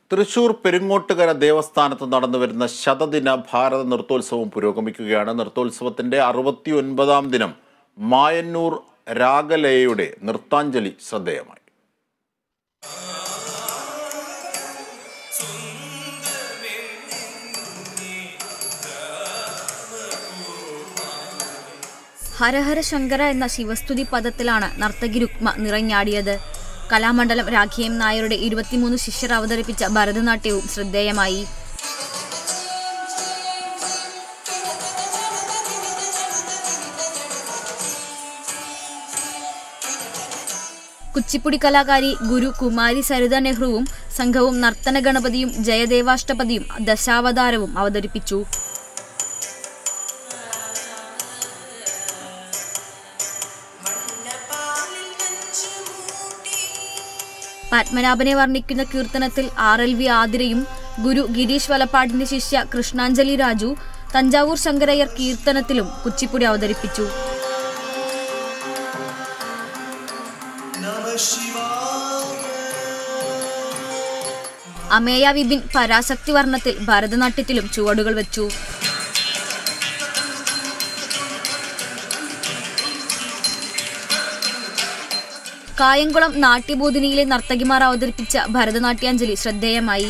തൃശൂർ പെരുങ്ങോട്ടുകര ദേവസ്ഥാനത്ത് നടന്നുവരുന്ന ശതദിന ഭാരത നൃത്തോത്സവം പുരോഗമിക്കുകയാണ് നൃത്തോത്സവത്തിന്റെ അറുപത്തി ഒൻപതാം ദിനം മായന്നൂർ രാഗലയയുടെ നൃത്താഞ്ജലി ശ്രദ്ധേയമായി ഹരഹര ശങ്കര എന്ന ശിവസ്തുതി പദത്തിലാണ് നർത്തകി രുക്മ നിറഞ്ഞാടിയത് കലാമണ്ഡലം രാഖിയം നായരുടെ ഇരുപത്തിമൂന്ന് ശിഷ്യർ അവതരിപ്പിച്ച ഭരതനാട്യവും ശ്രദ്ധേയമായി കുച്ചിപ്പുടി കലാകാരി ഗുരു കുമാരി സരിത നെഹ്റുവും സംഘവും നർത്തന ഗണപതിയും ജയദേവാഷ്ടപതിയും ദശാവതാരവും അവതരിപ്പിച്ചു പത്മനാഭനെ വർണ്ണിക്കുന്ന കീർത്തനത്തിൽ ആർ എൽ വി ആതിരയും ഗുരു ഗിരീഷ് വലപ്പാടിന്റെ ശിഷ്യ കൃഷ്ണാഞ്ജലി രാജു തഞ്ചാവൂർ ശങ്കരയ്യർ കീർത്തനത്തിലും കുച്ചിപ്പുടി അവതരിപ്പിച്ചു അമേയ വിപിൻ പരാശക്തി വർണ്ണത്തിൽ ഭരതനാട്യത്തിലും ചുവടുകൾ വെച്ചു കായംകുളം നാട്യബോധിനിയിലെ നർത്തകിമാർ അവതരിപ്പിച്ച ഭരതനാട്യാഞ്ജലി ശ്രദ്ധേയമായി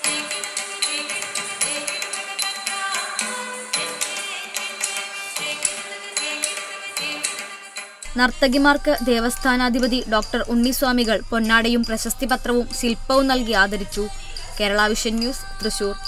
നർത്തകിമാർക്ക് ദേവസ്ഥാനാധിപതി ഡോക്ടർ ഉണ്ണിസ്വാമികൾ പൊന്നാടയും പ്രശസ്തിപത്രവും ശില്പവും നൽകി ആദരിച്ചു കേരള വിഷൻ ന്യൂസ് തൃശൂർ